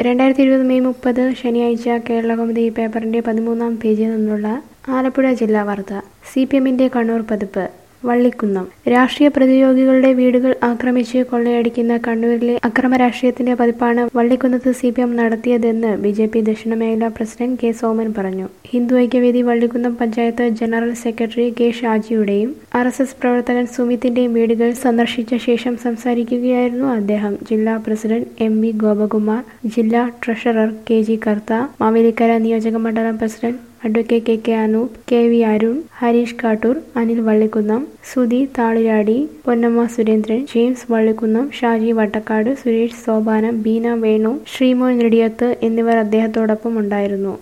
രണ്ടായിരത്തി ഇരുപത് മെയ് മുപ്പത് ശനിയാഴ്ച കേരളകൗമുദി പേപ്പറിന്റെ പതിമൂന്നാം പേജിൽ നിന്നുള്ള ആലപ്പുഴ ജില്ലാ വാർത്ത സി പി എമ്മിന്റെ കണ്ണൂർ പതിപ്പ് വള്ളിക്കുന്നം രാഷ്ട്രീയ പ്രതിയോഗികളുടെ വീടുകൾ ആക്രമിച്ച് കൊള്ളയടിക്കുന്ന കണ്ണൂരിലെ അക്രമ രാഷ്ട്രീയത്തിന്റെ പതിപ്പാണ് വള്ളിക്കുന്നത്ത് സി പി എം നടത്തിയതെന്ന് ബി ജെ പി ദക്ഷിണ മേഖലാ പ്രസിഡന്റ് കെ സോമൻ പറഞ്ഞു Hindu Aikyavedi Vallikunnam panchayat general secretary K ഷാജിയുടെയും ആർ എസ് എസ് പ്രവർത്തകൻ സുമിത്തിന്റെയും വീടുകൾ സന്ദർശിച്ച ശേഷം സംസാരിക്കുകയായിരുന്നു അദ്ദേഹം ജില്ലാ പ്രസിഡന്റ് എം വി ഗോപകുമാർ ജില്ലാ treasurer K G Kartha Mavelikkara നിയോജക മണ്ഡലം president advocate K K Anoop K V Arun Harish Kattoor Anil Vallikunnam Sudhi Thaliradi Ponnamma Surendran James Vallikunnam Shaji Vattakkad Suresh Sopanam Beena Venu Sreemon Nediyath എന്നിവർ അദ്ദേഹത്തോടൊപ്പം ഉണ്ടായിരുന്നു